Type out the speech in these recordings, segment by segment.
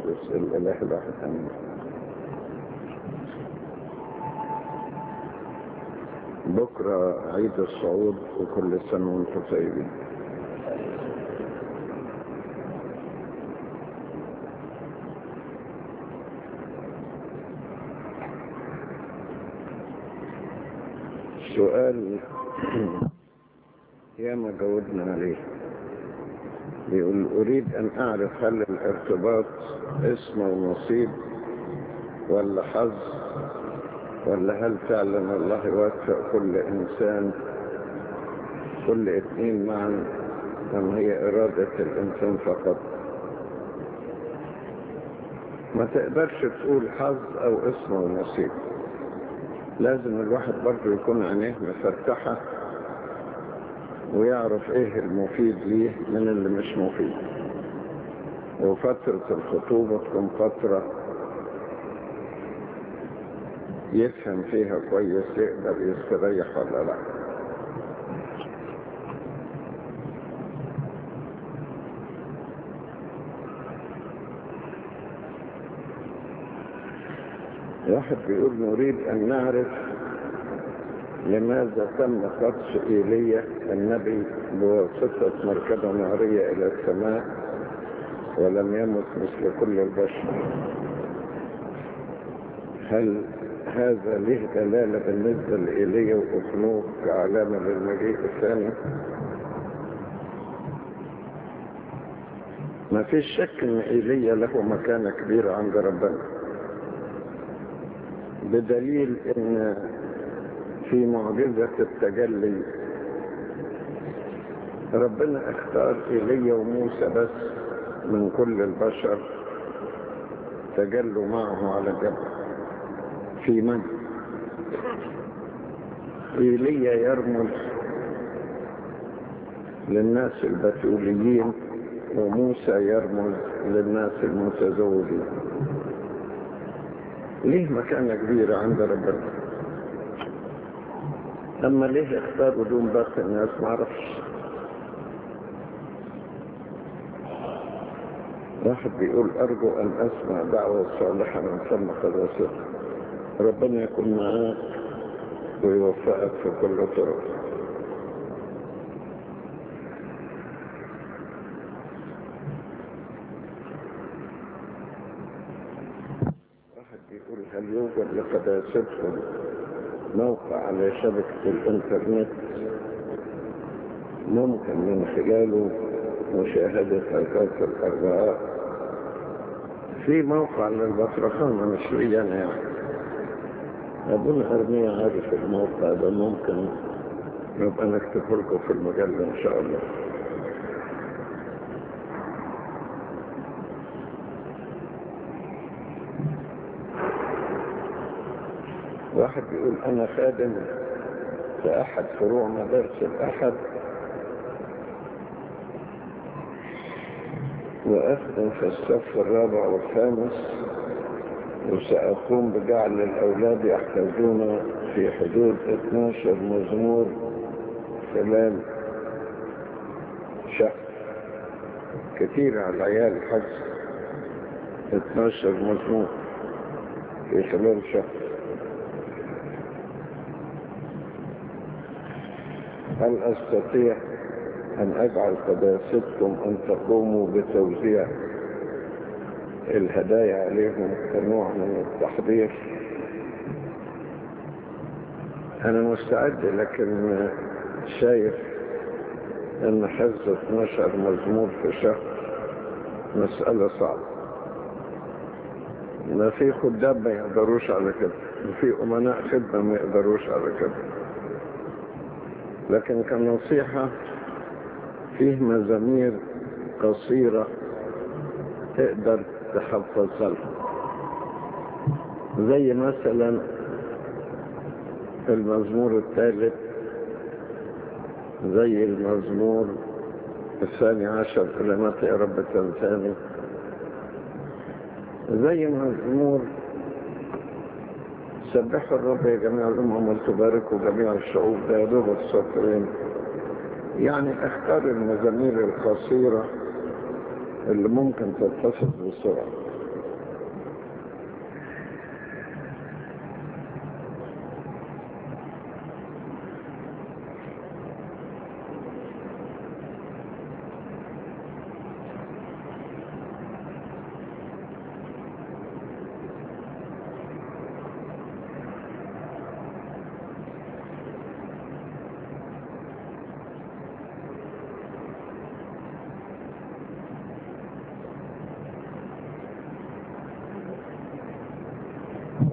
القدس الإله الواحد آمين بكرة عيد الصعود وكل سنة وانتم طيبين سؤال ياما جاوبنا عليه بيقول أريد أن أعرف هل الارتباط اسم ونصيب ولا حظ ولا هل فعلا الله يوفق كل إنسان كل اثنين معا أم هي إرادة الإنسان فقط ما تقدرش تقول حظ أو اسم ونصيب لازم الواحد برضه يكون عينيه مفتحة ويعرف ايه المفيد ليه من اللي مش مفيد وفترة الخطوبة تكون فترة يفهم فيها كويس يقدر يستريح ولا لا واحد بيقول نريد أن نعرف لماذا تم قدس إيليا النبي بواسطة مركبة نارية إلى السماء ولم يمت مثل كل البشر هل هذا له دلالة بالنسبة لإيليا وأخنوك كعلامة للمجيء الثاني ما فيش شك ان ايليا له مكانة كبيرة عند ربنا بدليل ان في معجزة التجلي ربنا اختار ايليا وموسى بس من كل البشر تجلوا معه على جبل في من ايليا يرمز للناس البتوليين وموسى يرمز للناس المتزوجين ليه مكانة كبيرة عند ربنا أما ليه اختاروا دون باقي الناس معرفش واحد بيقول أرجو أن أسمع دعوة صالحة من ثم قداسته ربنا يكون معاك ويوفقك في كل طرق واحد بيقول هل يوجد لقداستكم موقع على شبكة الإنترنت ممكن من خلاله مشاهدة حلقات الأربعاء في موقع للبطرخانة مش لي أنا يعني أبونا أرمية عارف الموقع ده ممكن نبقى نكتبه لكم في المجلة إن شاء الله واحد بيقول أنا خادم في أحد فروع مدارس الأحد وأخدم في الصف الرابع والخامس وسأقوم بجعل الأولاد يحتاجون في حدود 12 مزمور خلال شهر كثير على العيال حجز 12 مزمور في خلال شهر هل أستطيع أن أجعل قداستكم أن تقوموا بتوزيع الهدايا عليهم كنوع من التحضير أنا مستعد لكن شايف أن حفظ 12 مزمور في شهر مسألة صعبة ما في خدام ما يقدروش على كده وفي أمناء خدمة ما يقدروش على كده لكن كنصيحة فيه مزامير قصيرة تقدر تحفظها لهم زي مثلا المزمور الثالث زي المزمور الثاني عشر كلمات يا رب تنساني زي مزمور سبحوا الرب يا جميع الأمم ولتباركوا جميع الشعوب ده يا دوب السطرين يعني اختار المزامير القصيرة اللي ممكن تتحفظ بسرعة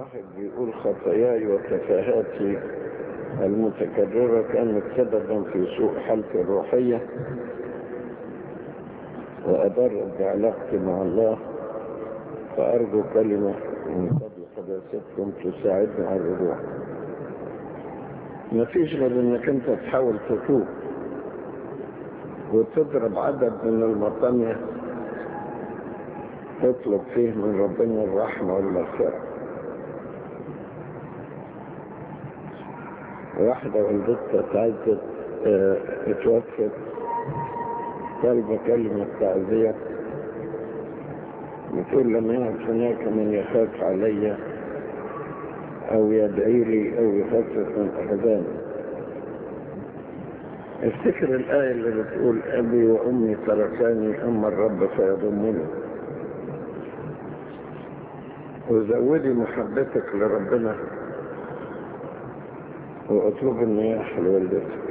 واحد بيقول خطاياي وتفاهاتي المتكررة كانت سببا في سوء حالتي الروحية وأضرت بعلاقتي مع الله فأرجو كلمة من فضل حداثتكم تساعدني على الرجوع ما فيش غير انك انت تحاول تتوب وتضرب عدد من المطانية تطلب فيه من ربنا الرحمة والمغفرة واحدة والدتها تعزت اه اتوفت طالبة كلمة تعزية بتقول لم يعد هناك من يخاف علي او يدعي لي او يخفف من احزاني افتكر الآية اللي بتقول أبي وأمي تركاني أما الرب فيضمني وزودي محبتك لربنا واطلب النياح لوالدتك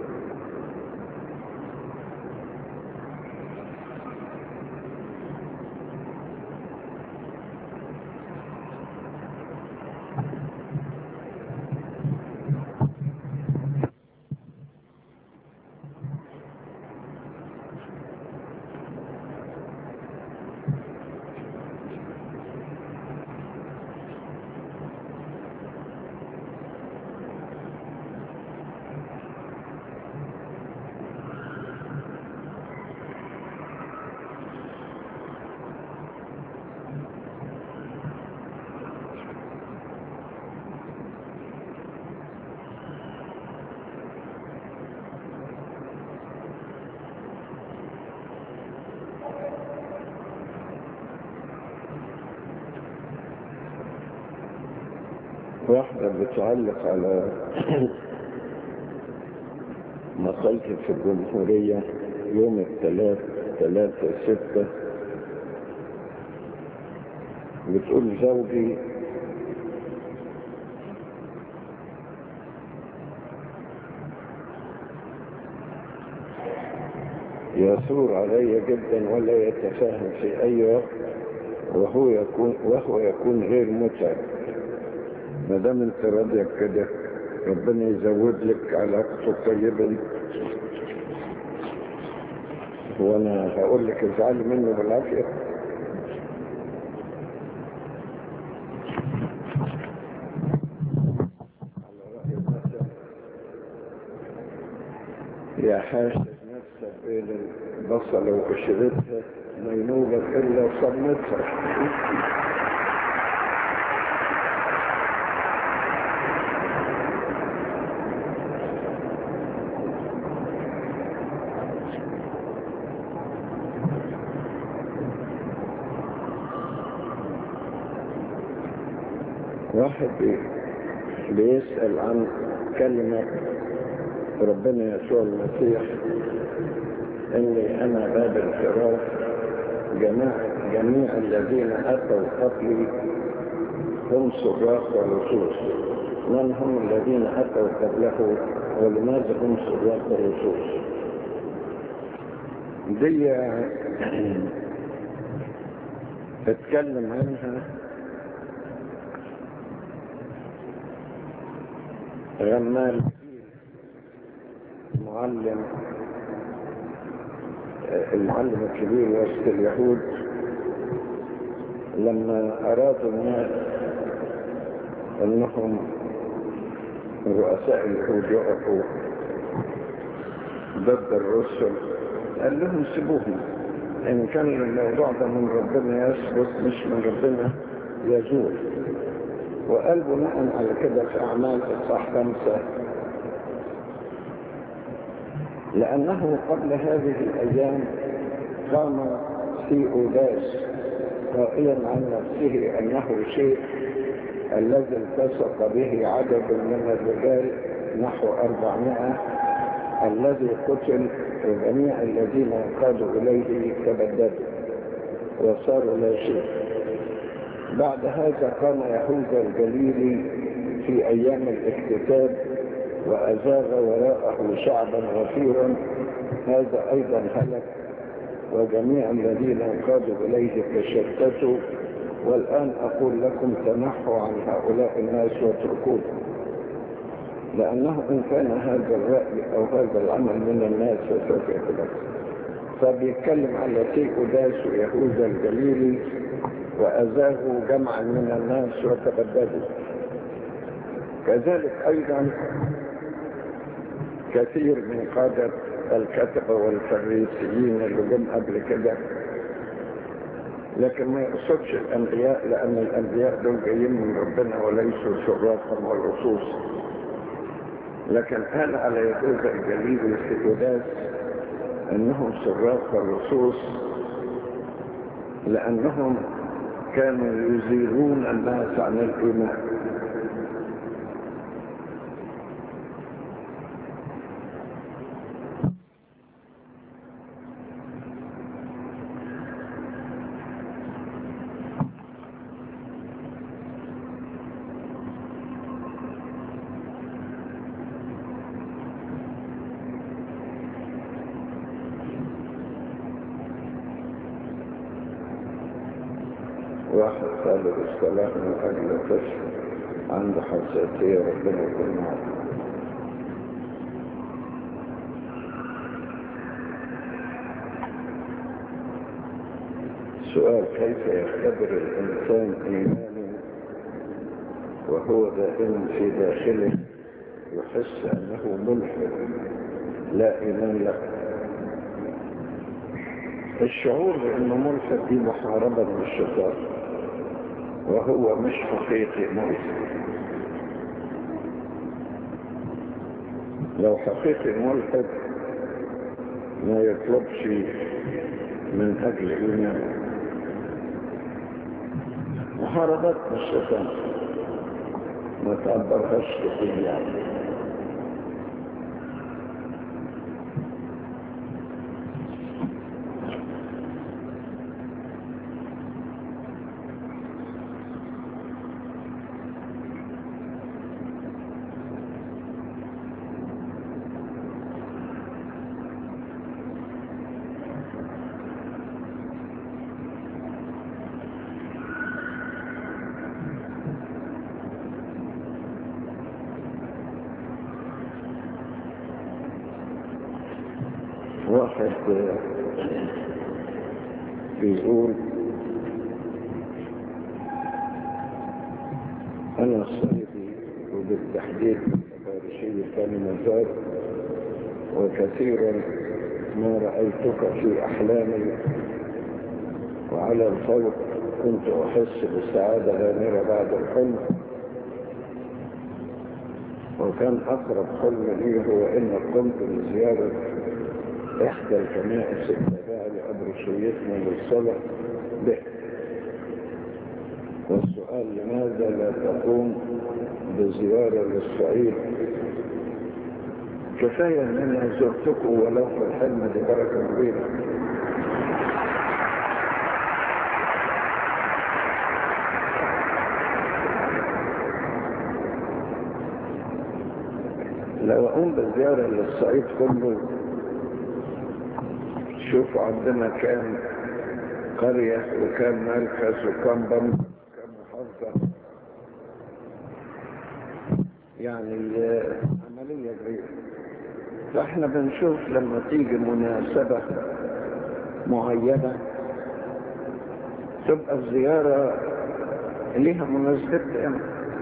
واحدة بتعلق على مقالتي في الجمهورية يوم الثلاث ثلاثة ستة بتقول زوجي يثور علي جدا ولا يتفاهم في اي وقت وهو يكون وهو يكون غير متعب ما دام انت راضي كده ربنا يزود لك علاقته طيبة وانا هقول لك ازعلي منه بالعافية يا حاسب نفسك بين البصلة وقشرتها ما ينوبك الا صمتها واحد بيسأل عن كلمة ربنا يسوع المسيح اني انا باب الفراش جميع جميع الذين اتوا قبلي هم سراق ولصوص من هم الذين اتوا قبله ولماذا هم سراق ولصوص دي اتكلم عنها غمال معلم المعلم الكبير وسط اليهود لما أرادوا الناس أنهم رؤساء اليهود يقفوا ضد الرسل قال لهم سيبوهم إن كان الموضوع ده من ربنا يثبت مش من ربنا يزول وقال بناء على كده في أعمال إصحاح خمسة لأنه قبل هذه الأيام قام سيئوداس قائلا عن نفسه أنه شيء الذي التصق به عدد من الرجال نحو أربعمائة الذي قتل وجميع الذين قادوا إليه تبددوا وصاروا لا شيء بعد هذا قام يهوذا الجليلي في أيام الاكتتاب وأزاغ وراءه شعبا غفيرا هذا أيضا هلك وجميع الذين انقادوا إليه تشتتوا والآن أقول لكم تنحوا عن هؤلاء الناس واتركوهم لأنه إن كان هذا الرأي أو هذا العمل من الناس فسوف يتبقى فبيتكلم على تيئوداس ويهوذا الجليلي وأذاه جمعا من الناس وتبددوا كذلك أيضا كثير من قادة الكتبة والفريسيين اللي جم قبل كده لكن ما يقصدش الأنبياء لأن الأنبياء دول جايين من ربنا وليسوا شرافا والرصوص لكن قال على يهوذا الجليل والسيدات انهم سراق الرصوص لانهم كانوا يزيلون الناس عن الايمان واحد طالب الصلاة من أجل طفل عنده حساسية ربنا يكون معه سؤال كيف يختبر الإنسان إيمانه وهو دائما في داخله يحس أنه ملحد لا إيمان له الشعور بأنه ملحد دي محاربة من الشيطان وهو مش حقيقي ملحد لو حقيقي ملحد ما يطلبش من أجل إيمانه محاربات من الشيطان ما تعبرهاش كتير يعني واحد بيقول أنا صيدي وبالتحديد فارسي كلمزار وكثيرا ما رأيتك في أحلامي وعلى الفوق كنت أحس بالسعادة غامرة بعد الحلم وكان أقرب حلم لي هو إن قمت بزيارة إحدى الكنائس التابعة لأبرشيتنا للصلاة به والسؤال لماذا لا تقوم بزيارة للصعيد كفاية أن أنا زرتكم ولو في الحلم دي بركة كبيرة لو أقوم بزيارة للصعيد كله شوفوا عندنا كام قرية وكام مركز وكام بنك وكام محافظة يعني عملية كبيرة فاحنا بنشوف لما تيجي مناسبة معينة تبقى الزيارة ليها مناسبتها يعني.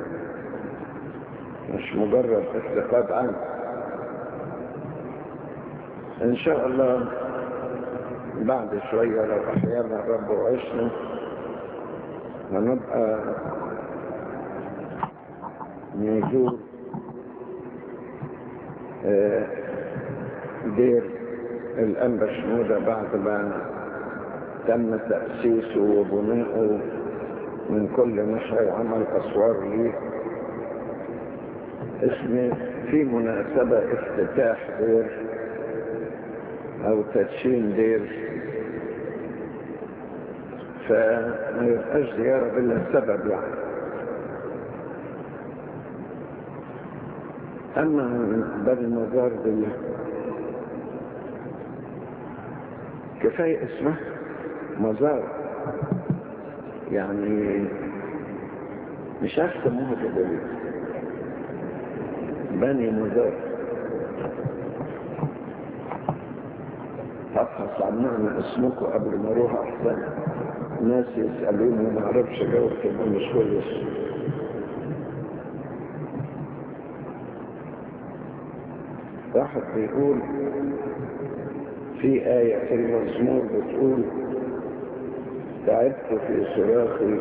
مش مجرد استفاد عنه ان شاء الله بعد شوية لو أحيانا الرب وعشنا هنبقى نزور دير الأنبا شنودة بعد ما تم تأسيسه وبنائه من كل ناحية وعمل أسوار ليه اسم في مناسبة افتتاح دير او تدشين دير فما يبقاش زيارة بلا سبب يعني اما بل المزار دي كفاية اسمه مزار يعني مش عارف سموها كده ليه بني مزار ابحث عن معنى اسمكم قبل ما اروح احسن ناس يسألوني ما اعرفش جاوب تبقى مش كويس واحد بيقول في آية في المزمور بتقول تعبت في صراخي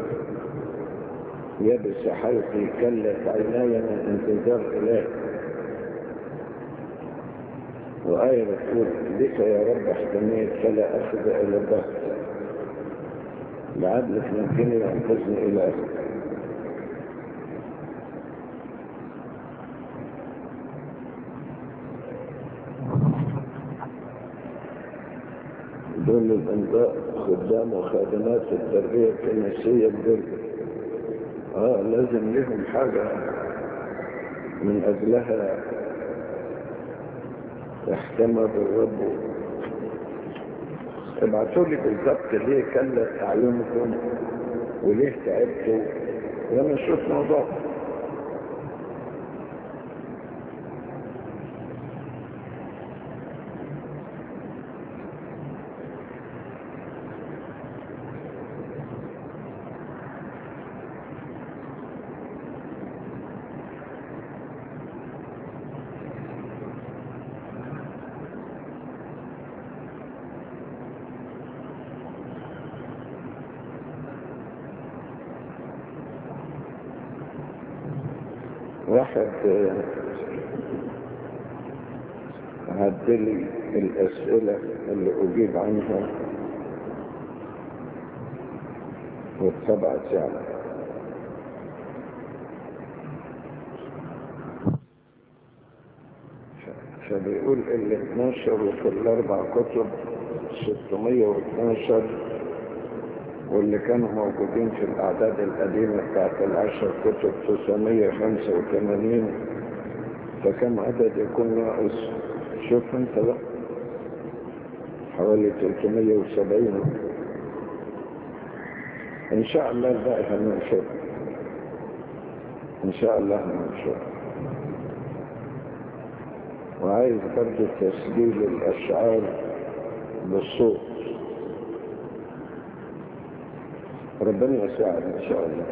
يبس حلقي كلت عيناي من انتظار إله وآية بتقول بك يا رب احتميت فلا أخذ إلى الضغط لعدلك ممكنني وانقذني إلى أخذ دول الأنباء خدام وخادمات التربية الكنسية بدول اه لازم لهم حاجة من أجلها يحتمى بالرب ابعتوا لي بالظبط ليه كلت أعينكم وليه تعبتوا وانا اشوف موضوع واحد عدلي الأسئلة اللي أجيب عنها واتبعت يعني فبيقول اللي 12 وفي الأربع كتب 612 واللي كانوا موجودين في الأعداد القديمة بتاعت العشر كتب 985 فكم عدد يكون ناقص شوف انت بقى حوالي 370 ان شاء الله الباقي هننشر ان شاء الله هننشر وعايز برضه تسجيل الاشعار بالصوت ربنا يساعد ان شاء الله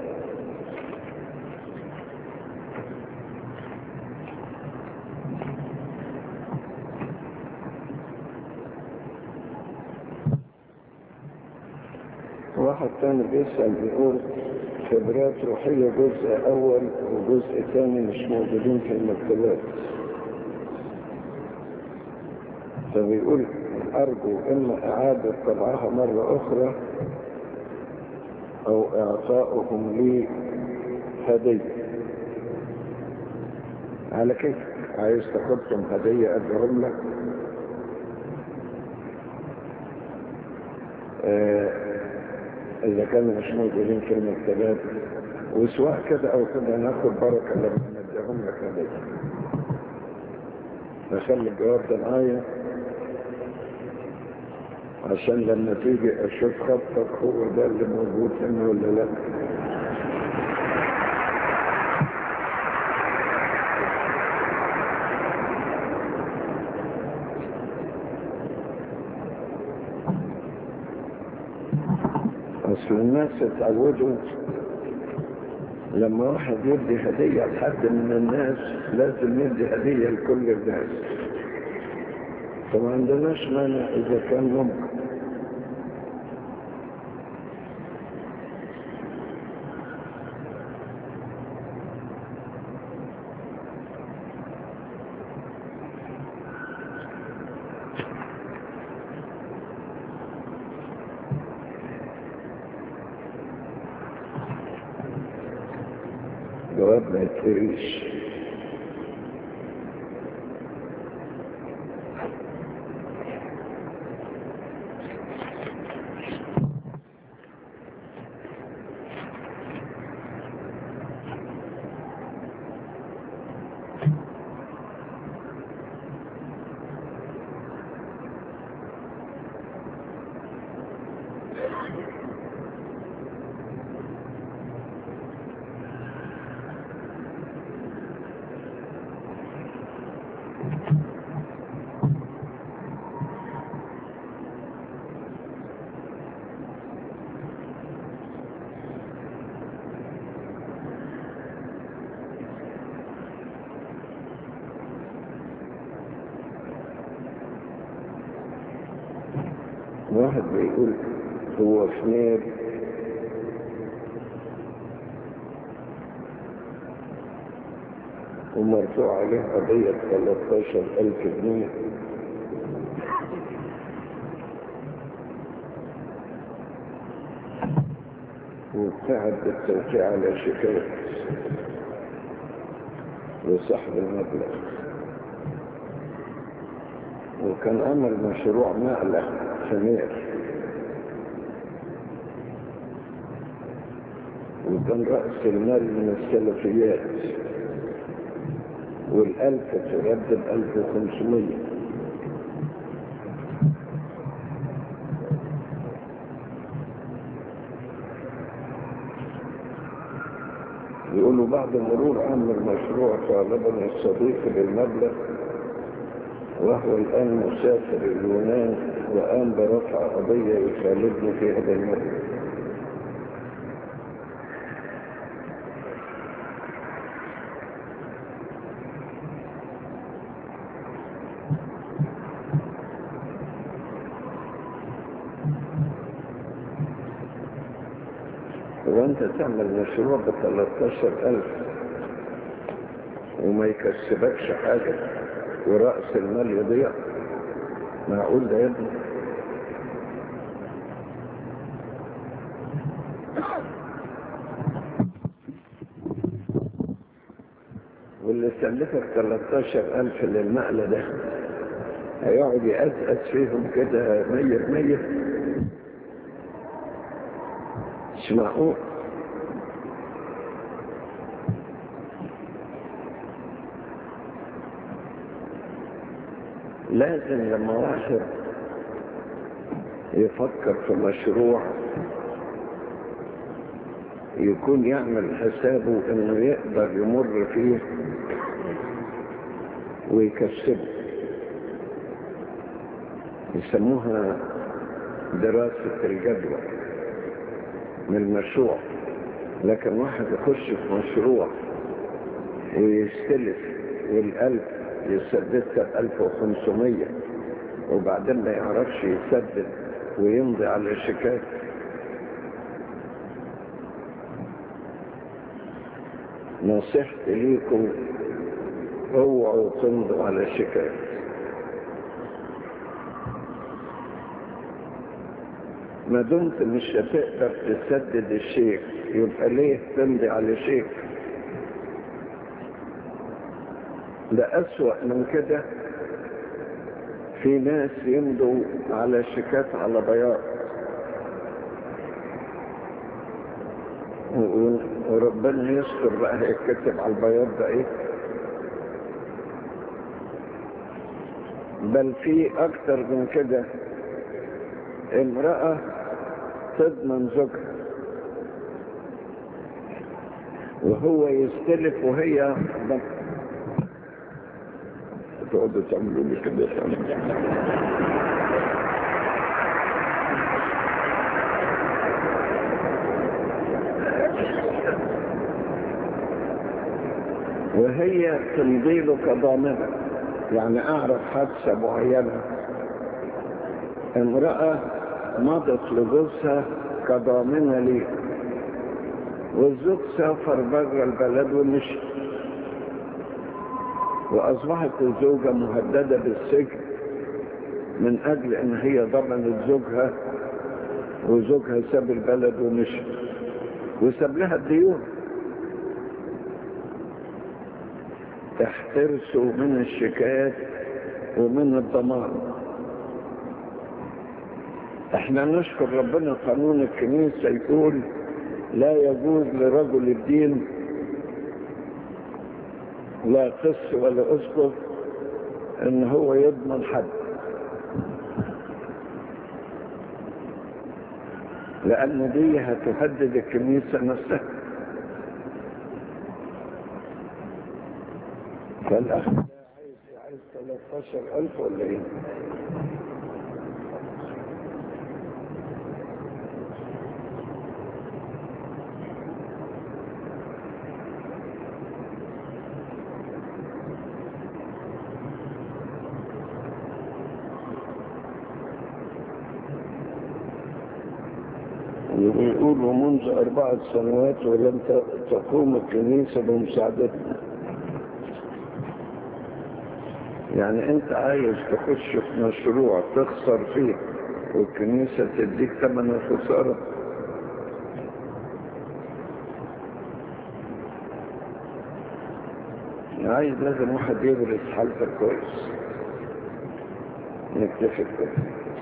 واحد تاني بيسأل بيقول خبرات روحية جزء أول وجزء ثاني مش موجودين في المكتبات فبيقول أرجو إما إعادة طبعها مرة أخرى أو إعطائهم لي هدية على كيف عايز تاخدهم هدية أدهم لك آه إذا كانوا مش موجودين في المكتبات وسواء كده أو كده ناخد بركة لما نديهم لك هدية نخلي الجواب ده معايا عشان لما تيجي اشوف خطك هو ده اللي موجود هنا ولا لا اصل الناس اتعودوا لما واحد يدي هدية لحد من الناس لازم يدي هدية لكل الناس فما عندناش مانع اذا كان ممكن جواب ما يتفريش واحد بيقول هو فنير ومرفوع عليه قضية 13 ألف جنيه وابتعد بالتوقيع على شكاية لصاحب المبلغ وكان عمل مشروع نقلة سمير وكان رأس المال من السلفيات والألف تردد ألف وخمسمية يقولوا بعد مرور عام المشروع طالبني الصديق بالمبلغ وهو الآن مسافر اليونان وقام برفع قضية يخالفني في هذا المبلغ وانت تعمل مشروع ب 13000 وما يكسبكش حاجة ورأس المال يضيع معقول ده يا ابني واللي سلفك 13000 للنقلة ده هيقعد يأزأز فيهم كده مية بمية مش معقول لازم لما واحد يفكر في مشروع يكون يعمل حسابه انه يقدر يمر فيه ويكسبه يسموها دراسة الجدوى من المشروع لكن واحد يخش في مشروع ويستلف والألف يسددها بألف وخمسمية وبعدين ما يعرفش يسدد ويمضي على شيكات نصيحتي ليكم اوعوا تمضوا على شيكات ما دمت مش هتقدر تسدد الشيك يبقى ليه تمضي على شيك ده أسوأ من كده في ناس يمضوا على شيكات على بياض وربنا يستر بقى هيتكتب على البياض ده ايه بل في اكتر من كده امرأة تضمن زوجها وهو يستلف وهي تقعدوا تعملوا لي كده وهي تمضي له كضامنة يعني أعرف حادثة معينة امرأة مضت لجوزها كضامنة ليه والزوج سافر بره البلد ومشي وأصبحت الزوجة مهددة بالسجن من أجل أن هي ضمنت زوجها وزوجها ساب البلد ومشي وساب لها الديون احترسوا من الشكايات ومن الضمان احنا نشكر ربنا قانون الكنيسة يقول لا يجوز لرجل الدين لا قس ولا اسقف ان هو يضمن حد لان دي هتهدد الكنيسة نفسها فالاخ ده عايز عايز 13000 ولا ايه بيقول ومنذ أربعة سنوات ولم تقوم الكنيسة بمساعدتنا يعني أنت عايز تخش في مشروع تخسر فيه والكنيسة تديك ثمن الخسارة عايز لازم واحد يدرس حالتك كويس نكتفي كده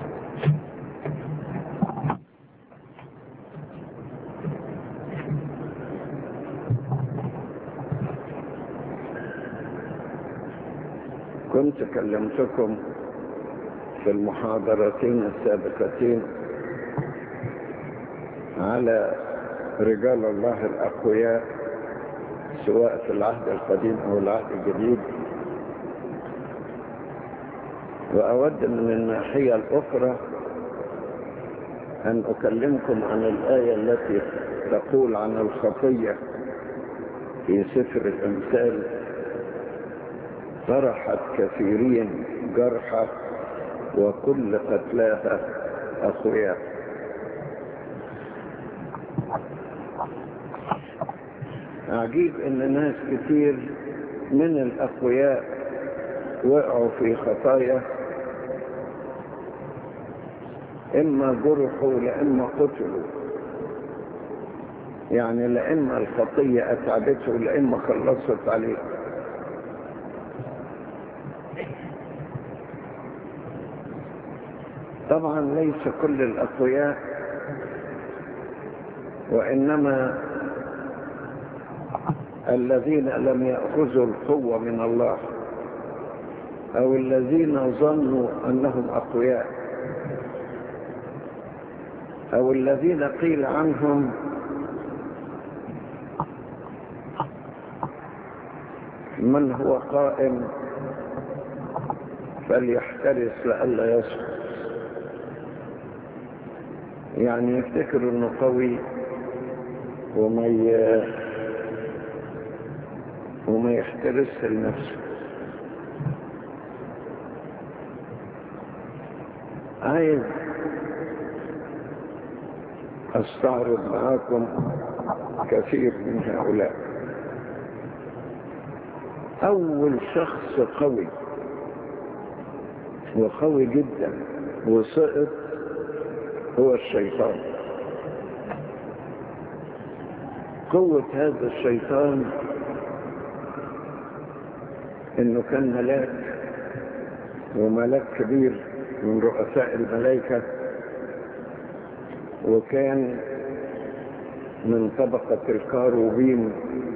كنت كلمتكم في المحاضرتين السابقتين على رجال الله الأقوياء سواء في العهد القديم أو العهد الجديد وأود من الناحية الأخرى أن أكلمكم عن الآية التي تقول عن الخطية في سفر الأمثال طرحت كثيرين جرحى وكل قتلاها أخويا عجيب ان ناس كتير من الاقوياء وقعوا في خطايا اما جرحوا لاما قتلوا يعني لاما الخطية اتعبته لاما خلصت عليه طبعا ليس كل الاقوياء وانما الذين لم يأخذوا القوة من الله أو الذين ظنوا أنهم أقوياء أو الذين قيل عنهم من هو قائم فليحترس لئلا يسقط يعني يفتكر انه قوي وما ي... وما يحترس لنفسه عايز استعرض معاكم كثير من هؤلاء اول شخص قوي وقوي جدا وسقط هو الشيطان قوة هذا الشيطان انه كان ملاك وملاك كبير من رؤساء الملائكة وكان من طبقة الكاروبين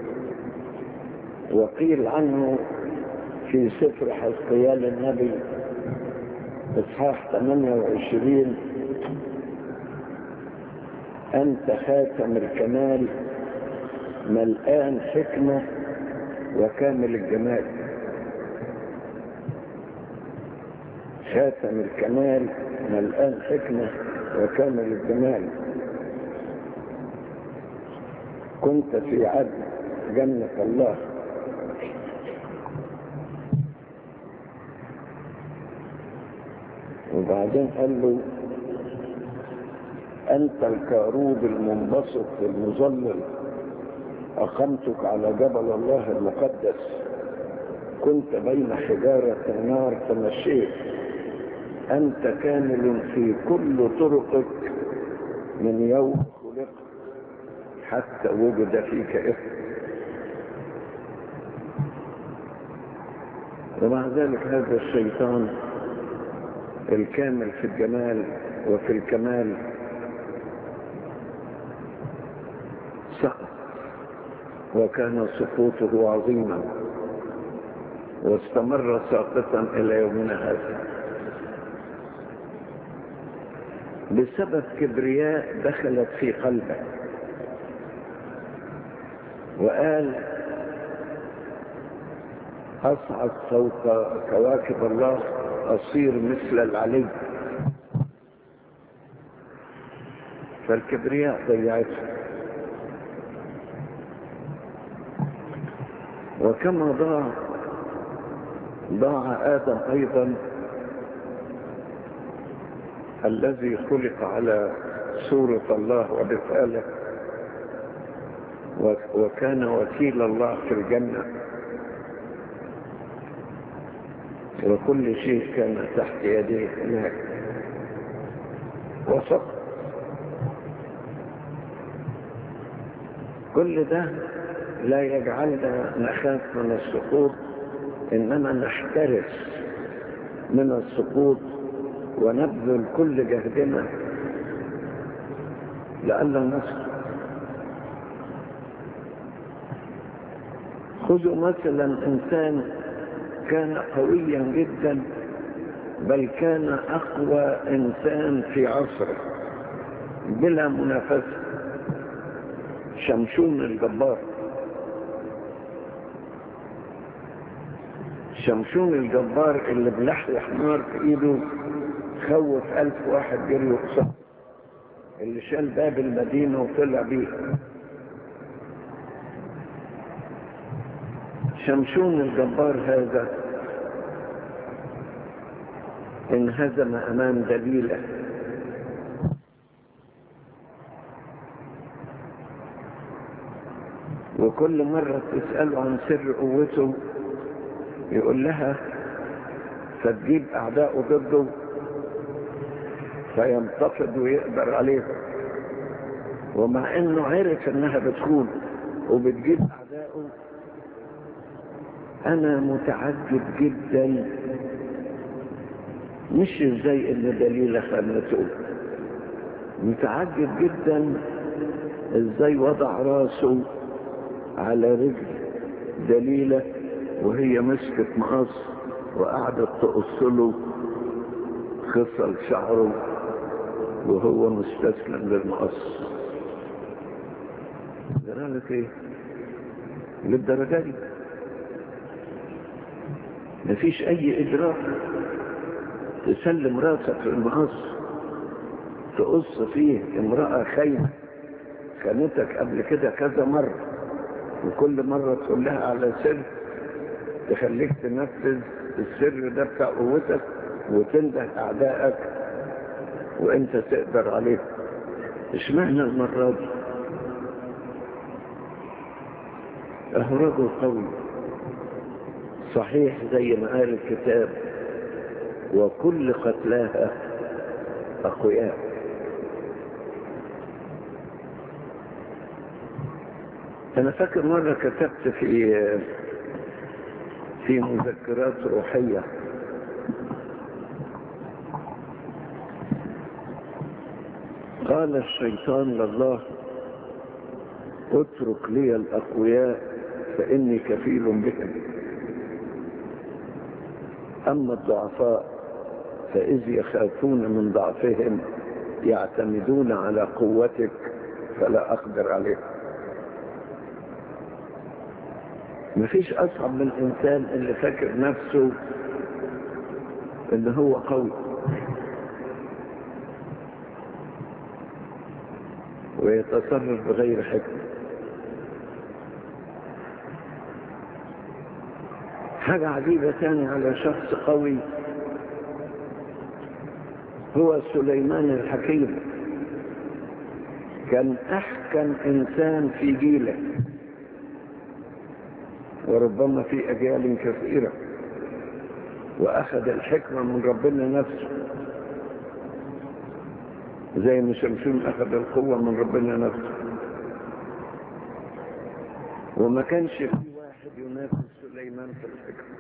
وقيل عنه في سفر حزقيال النبي اصحاح 28 انت خاتم الكمال ملآن حكمة وكامل الجمال خاتم الكمال ملآن حكمة وكامل الجمال كنت في عدن جنة الله وبعدين قال له أنت الكاروب المنبسط المظلل أقمتك على جبل الله المقدس كنت بين حجارة النار تمشيت أنت كامل في كل طرقك من يوم خلقت حتى وجد فيك إثم ومع ذلك هذا الشيطان الكامل في الجمال وفي الكمال سقط وكان سقوطه عظيما واستمر ساقطا الى يومنا هذا بسبب كبرياء دخلت في قلبه وقال اصعد فوق كواكب الله اصير مثل العلي فالكبرياء ضيعته وكما ضاع ضاع آدم أيضا الذي خلق على صورة الله ورسالة وكان وكيل الله في الجنة وكل شيء كان تحت يديه هناك وسط كل ده لا يجعلنا نخاف من السقوط إنما نحترس من السقوط ونبذل كل جهدنا لئلا نسقط خذوا مثلا إنسان كان قويا جدا بل كان أقوى إنسان في عصره بلا منافسة شمشون الجبار شمشون الجبار اللي بلحيح نار في ايده خوف ألف واحد جري قصاد اللي شال باب المدينة وطلع بيه شمشون الجبار هذا انهزم أمام دليله وكل مرة تسأله عن سر قوته يقول لها فتجيب أعداءه ضده فينتفض ويقدر عليهم ومع انه عرف انها بتخون وبتجيب اعدائه انا متعجب جدا مش ازاي ان دليلة خانته متعجب جدا ازاي وضع راسه على رجل دليلة وهي مسكت مقص وقعدت تقص له خصل شعره وهو مستسلم للمقص قالت ايه للدرجة دي مفيش اي ادراك تسلم راسك للمقص تقص فيه امرأة خاينة خانتك قبل كده كذا مرة وكل مرة تقول لها على سر تخليك تنفذ السر ده بتاع قوتك وتنده أعدائك وانت تقدر عليه اشمعنى المرة دي اهو رجل قوي صحيح زي ما قال الكتاب وكل قتلاها أقوياء أنا فاكر مرة كتبت في في مذكرات روحية قال الشيطان لله اترك لي الأقوياء فإني كفيل بهم أما الضعفاء فإذ يخافون من ضعفهم يعتمدون على قوتك فلا أقدر عليهم مفيش أصعب من الإنسان اللي فاكر نفسه إن هو قوي ويتصرف بغير حكمة حاجة عجيبة تاني على شخص قوي هو سليمان الحكيم كان أحكم إنسان في جيله وربما في أجيال كثيرة وأخذ الحكمة من ربنا نفسه زي ما شمشون أخذ القوة من ربنا نفسه وما كانش في واحد ينافس سليمان في الحكمة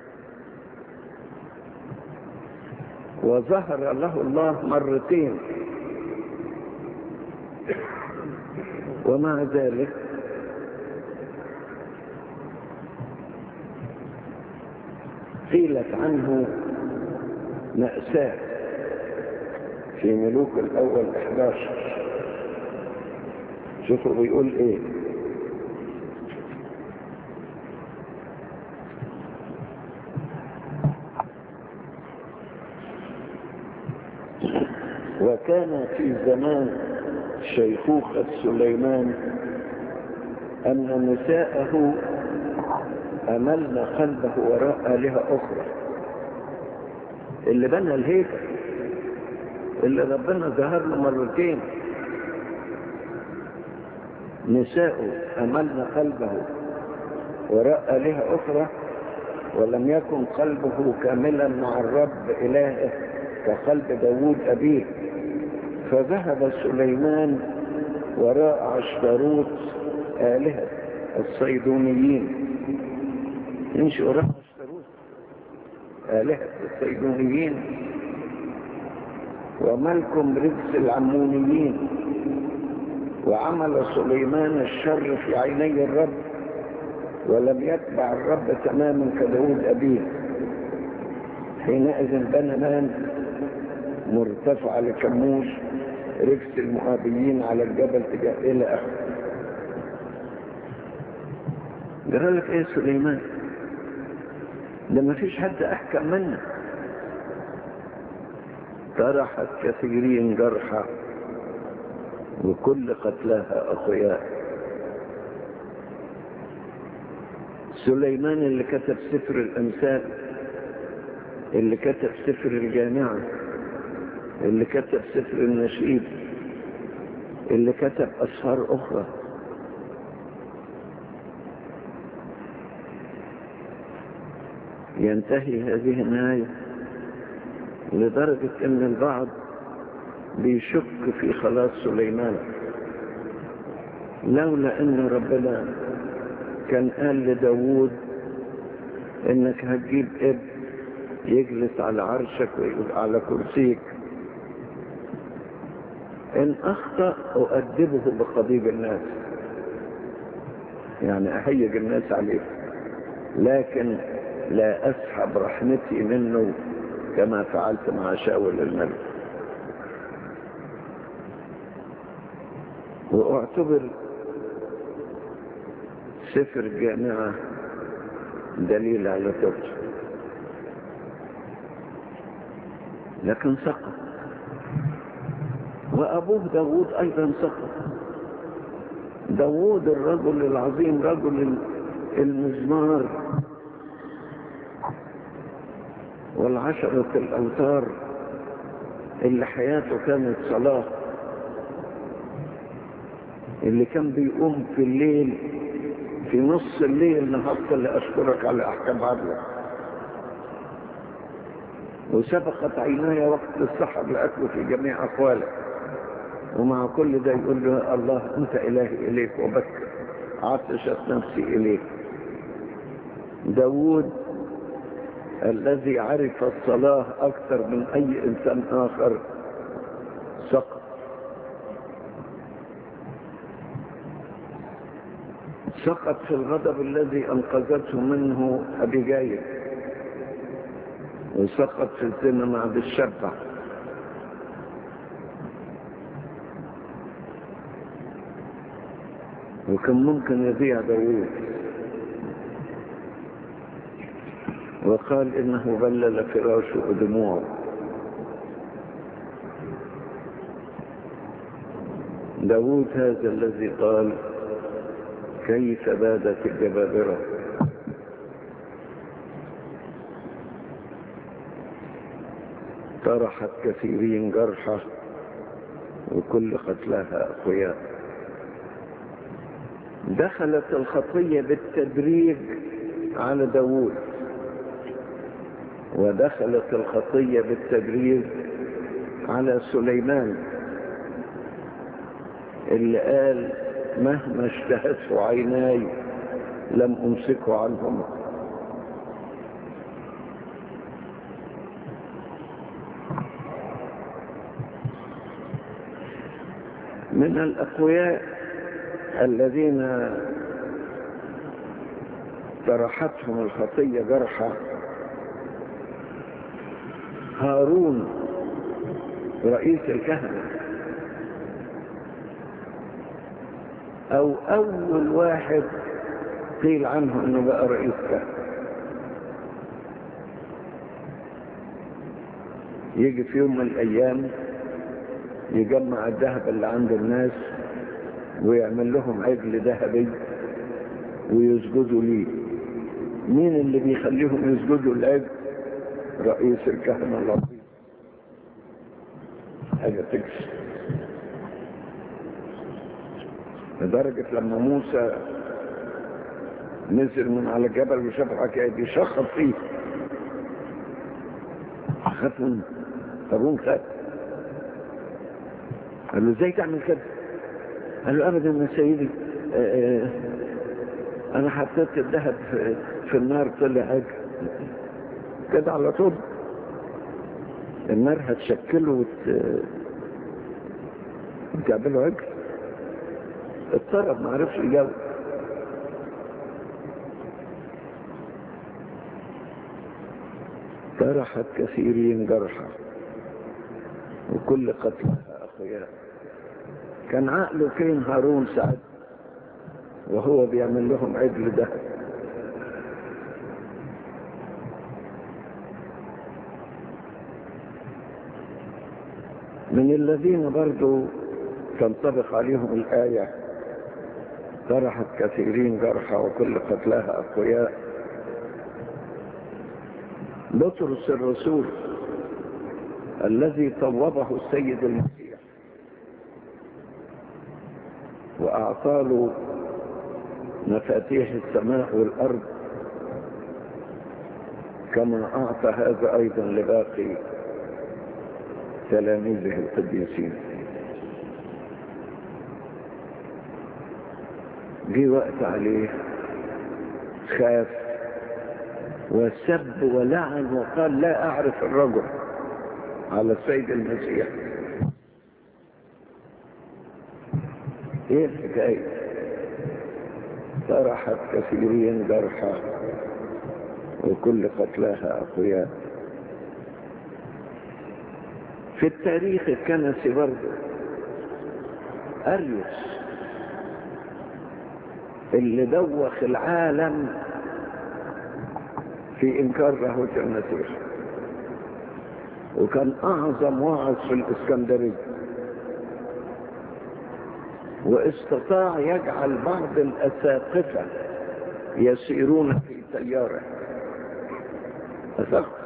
وظهر له الله مرتين ومع ذلك قيلت عنه مأساة في ملوك الأول 11 شوفوا بيقول ايه وكان في زمان شيخوخة سليمان أن نساءه أملن قلبه وراء آلهة أخرى اللي بنى الهيكل اللي ربنا ظهر له مرتين نساء أملن قلبه وراء آلهة أخرى ولم يكن قلبه كاملا مع الرب إلهه كقلب داوود أبيه فذهب سليمان وراء عشتروت آلهة الصيدونيين يمشي وراء عشتروت آلهة الصيدونيين وملكم رجس العمونيين وعمل سليمان الشر في عيني الرب ولم يتبع الرب تماما كداود أبيه حينئذ بنى مان مرتفع لكموش رجس المؤابيين على الجبل تجاه إلى آخره قال لك ايه سليمان ده ما فيش حد احكم منه طرحت كثيرين جرحى وكل قتلاها اخوياء سليمان اللي كتب سفر الامثال اللي كتب سفر الجامعة اللي كتب سفر النشيد اللي كتب اسفار اخرى ينتهي هذه النهاية لدرجة ان البعض بيشك في خلاص سليمان لولا ان ربنا كان قال لداود انك هتجيب اب يجلس على عرشك وعلى كرسيك ان اخطأ اؤدبه بقضيب الناس يعني اهيج الناس عليه لكن لا أسحب رحمتي منه كما فعلت مع شاول الملك وأعتبر سفر الجامعة دليل على توبته لكن سقط وأبوه داود أيضا سقط داود الرجل العظيم رجل المزمار والعشرة الأوتار اللي حياته كانت صلاة اللي كان بيقوم في الليل في نص الليل نهضت لأشكرك على أحكام عدلك وسبقت عيناي وقت السحر لأكله في جميع أقوالك ومع كل ده يقول له الله أنت إلهي إليك وبكر عطشت نفسي إليك داود الذي عرف الصلاة أكثر من أي إنسان آخر سقط سقط في الغضب الذي أنقذته منه أبيجايل وسقط في الزنا مع بالشبع وكان ممكن يضيع داوود وقال إنه بلل فراشه دموعه داود هذا الذي قال كيف بادت الجبابرة طرحت كثيرين جرحى وكل قتلها أقوياء دخلت الخطية بالتدريج على داود ودخلت الخطية بالتدريج على سليمان اللي قال مهما اشتهته عيناي لم أمسكه عنهما من الأقوياء الذين طرحتهم الخطية جرحا هارون رئيس الكهنة او اول واحد قيل عنه انه بقى رئيس كهنة يجي في يوم من الايام يجمع الذهب اللي عند الناس ويعمل لهم عجل ذهبي ويسجدوا ليه مين اللي بيخليهم يسجدوا العجل رئيس الكهنة العظيم حاجة تكسب لدرجة لما موسى نزل من على الجبل وشاف الحكاية دي شخص فيه خاف منه هارون خاف قال له ازاي تعمل كده قال له ابدا يا سيدي آه، انا حطيت الذهب في, في النار طلع عجل كده على طول النار هتشكله وت... وتعمله عجل اضطرب ما عرفش يجاوب جرحت كثيرين جرحا وكل قتلها أخيار كان عقله فين هارون سعد وهو بيعمل لهم عجل ده من الذين برضو تنطبق عليهم الآية جرحت كثيرين جرحا وكل قتلاها أقوياء بطرس الرسول الذي طوبه السيد المسيح وأعطى له مفاتيح السماء والأرض كما أعطى هذا أيضا لباقي تلاميذه القديسين جه وقت عليه خاف وسب ولعن وقال لا أعرف الرجل على السيد المسيح ايه الحكاية طرحت كثيرين جرحى وكل قتلاها أقوياء في التاريخ الكنسي برضه أريوس اللي دوخ العالم في إنكار لاهوت المسيح وكان أعظم واعظ في الإسكندرية واستطاع يجعل بعض الأساقفة يسيرون في سيارة أساقفة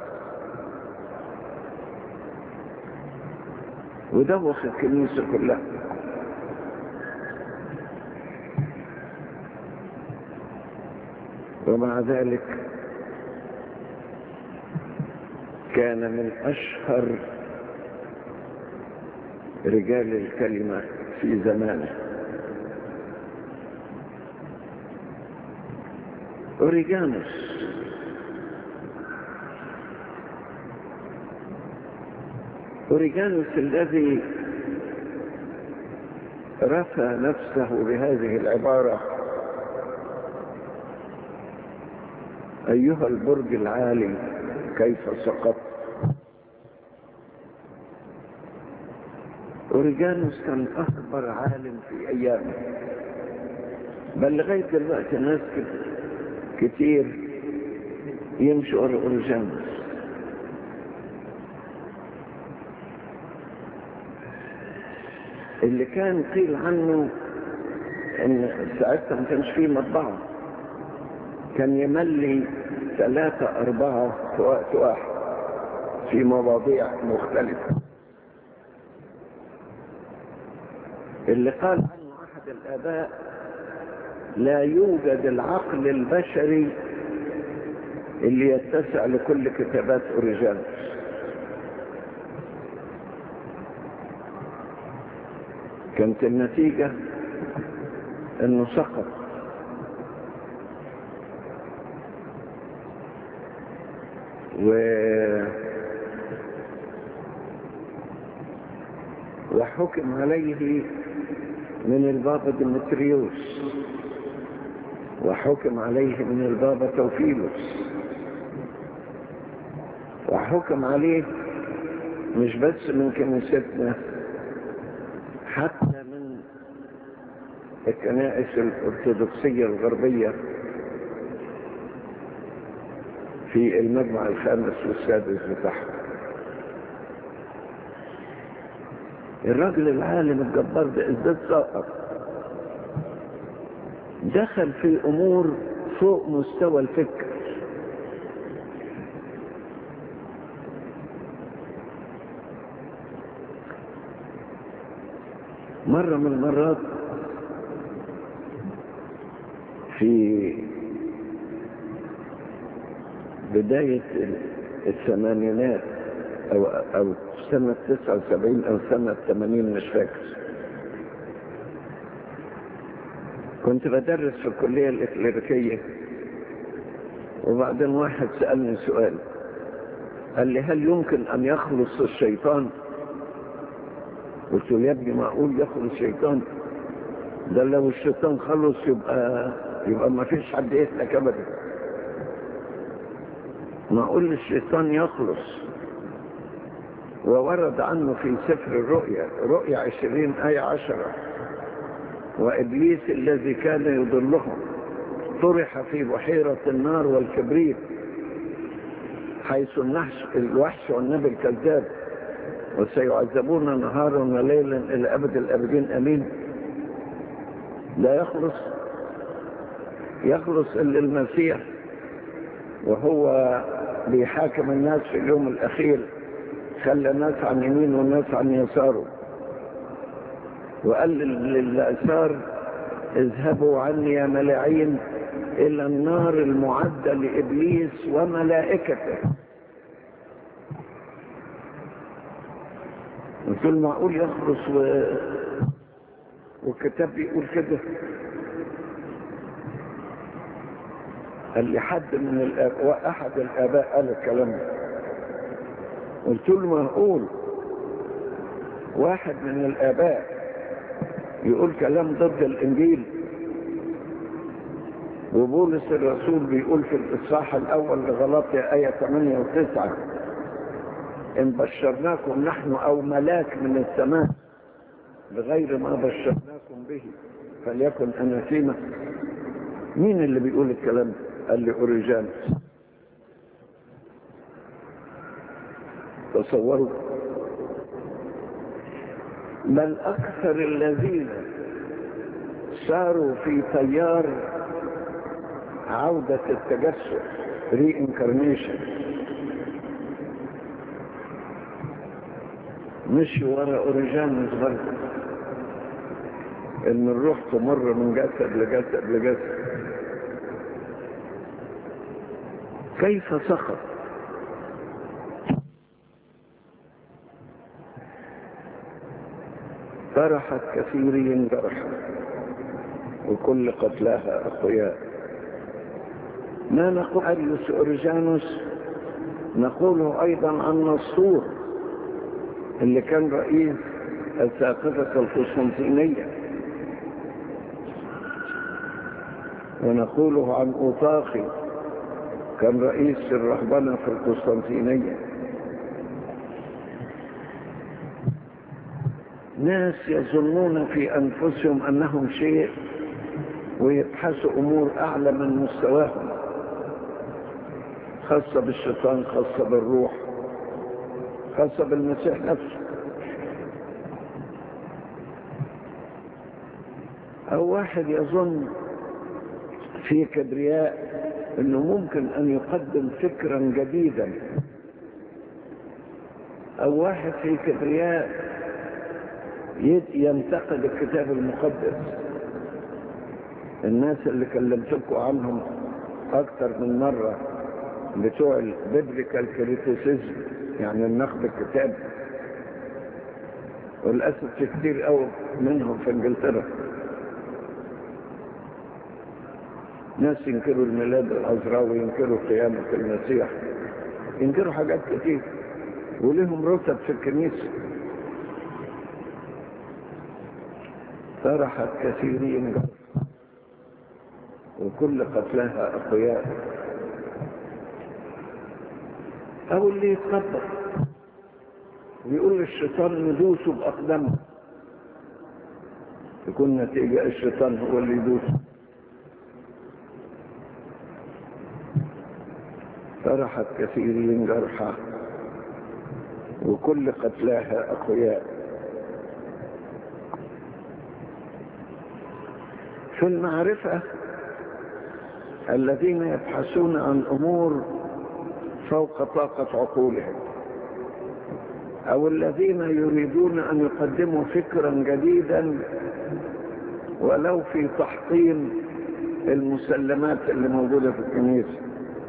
ودوخ الكنيسة كلها ومع ذلك كان من أشهر رجال الكلمة في زمانه أوريجانوس أوريجانوس الذي رفع نفسه بهذه العبارة أيها البرج العالي كيف سقط أوريجانوس كان أكبر عالم في أيامه بل لغاية دلوقتي ناس كتير يمشوا ورا أوريجانوس اللي كان قيل عنه ان ساعتها ما كانش فيه مطبعه كان يملي ثلاثة أربعة في وقت واحد في مواضيع مختلفة اللي قال عنه أحد الآباء لا يوجد العقل البشري اللي يتسع لكل كتابات أوريجانوس كانت النتيجة انه سقط و وحكم عليه من البابا ديمتريوس وحكم عليه من البابا توفيلوس وحكم عليه مش بس من كنيستنا حتى من الكنائس الأرثوذكسية الغربية في المجمع الخامس والسادس بتاعها الراجل العالم الجبار ده ازداد سقط دخل في امور فوق مستوى الفكر مرة من المرات في بداية الثمانينات أو, أو سنة 79 أو سنة 80 مش فاكر كنت بدرس في الكلية الإكليريكية وبعدين واحد سألني سؤال قال لي هل يمكن أن يخلص الشيطان قلت له يا ابني معقول يخلص الشيطان ده لو الشيطان خلص يبقى يبقى ما فيش حد يهلك ابدا معقول الشيطان يخلص وورد عنه في سفر الرؤيا رؤيا عشرين آية عشرة وإبليس الذي كان يضلهم طرح في بحيرة النار والكبريت حيث النحش الوحش والنبي الكذاب وسيعذبون نهارا وليلا إلى أبد الأبدين أمين لا يخلص يخلص إلا المسيح وهو بيحاكم الناس في اليوم الأخير خلى الناس عن يمين والناس عن يساره وقال للأسار اذهبوا عني يا ملاعين إلى النار المعدة لإبليس وملائكته قلت له معقول يخلص و... والكتاب بيقول كده قال لي حد من الآباء أحد الآباء قال الكلام ده قلت له معقول واحد من الآباء يقول كلام ضد الإنجيل وبولس الرسول بيقول في الإصحاح الأول لغلاطيا آية 8 و9 إن بشرناكم نحن أو ملاك من السماء بغير ما بشرناكم به فليكن أناسيما مين اللي بيقول الكلام ده؟ قال لي أوريجانس تصوروا بل أكثر الذين ساروا في تيار عودة التجسد reincarnation مش ورا اوريجانس برضه ان الروح تمر من جسد لجسد لجسد كيف سقط فرحت كثيرين جرحا وكل قتلاها اخويا ما نقول اريوس اورجانوس نقوله ايضا عن نصور اللي كان رئيس الساقطة القسطنطينية ونقوله عن أوطاخي كان رئيس الرهبنة في القسطنطينية ناس يظنون في أنفسهم أنهم شيء ويبحثوا أمور أعلى من مستواهم خاصة بالشيطان خاصة بالروح خاصة بالمسيح نفسه أو واحد يظن في كبرياء أنه ممكن أن يقدم فكرا جديدا أو واحد في كبرياء ينتقد الكتاب المقدس الناس اللي كلمتكم عنهم أكثر من مرة بتوع البيبليكال كريتيسيزم يعني النقد الكتاب وللأسف في كتير قوي منهم في انجلترا ناس ينكروا الميلاد العذراء وينكروا قيامة المسيح ينكروا حاجات كتير ولهم رتب في الكنيسة فرحت كثيرين وكل قتلها أقوياء أو اللي يتقبل ويقول للشيطان ندوسه بأقدامه تكون نتيجة الشيطان هو اللي يدوسه فرحت كثيرين جرحى وكل قتلاها أقوياء في المعرفة الذين يبحثون عن أمور فوق طاقة عقولهم أو الذين يريدون أن يقدموا فكرا جديدا ولو في تحطيم المسلمات اللي موجودة في الكنيسة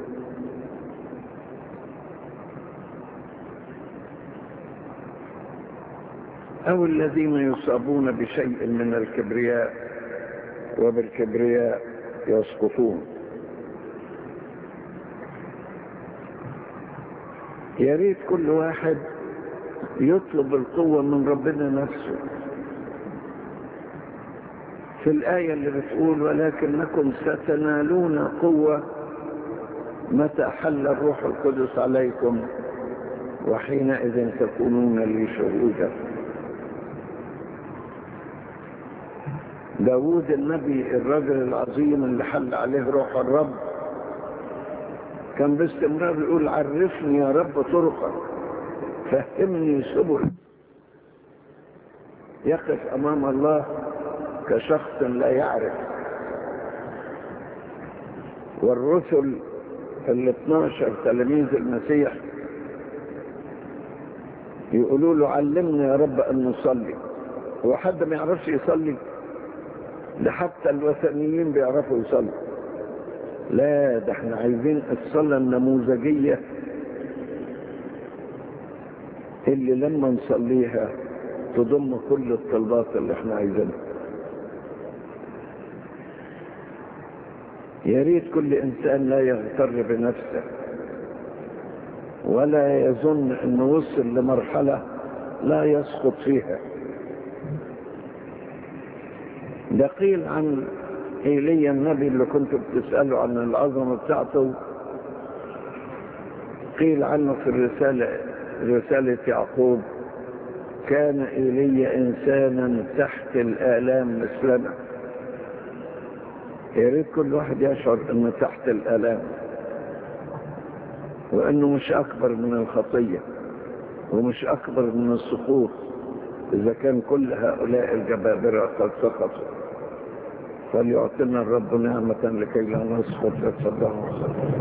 أو الذين يصابون بشيء من الكبرياء وبالكبرياء يسقطون يا ريت كل واحد يطلب القوة من ربنا نفسه في الآية اللي بتقول ولكنكم ستنالون قوة متى حل الروح القدس عليكم وحينئذ تكونون لي شهودا داود النبي الرجل العظيم اللي حل عليه روح الرب كان باستمرار يقول عرفني يا رب طرقك فهمني سبل يقف امام الله كشخص لا يعرف والرسل ال 12 تلاميذ المسيح يقولوا له علمنا يا رب ان نصلي هو حد ما يعرفش يصلي ده حتى الوثنيين بيعرفوا يصلوا لا ده احنا عايزين الصلاة النموذجية اللي لما نصليها تضم كل الطلبات اللي احنا عايزينها يا ريت كل انسان لا يغتر بنفسه ولا يظن انه وصل لمرحلة لا يسقط فيها ده قيل عن ايليا النبي اللي كنت بتسأله عن العظمة بتاعته قيل عنه في الرسالة رسالة يعقوب كان ايليا انسانا تحت الالام مثلنا يا ريت كل واحد يشعر انه تحت الالام وانه مش اكبر من الخطية ومش اكبر من السقوط اذا كان كل هؤلاء الجبابرة قد سقطوا فليعطينا الرب نعمة لكي لا نسقط في الصدام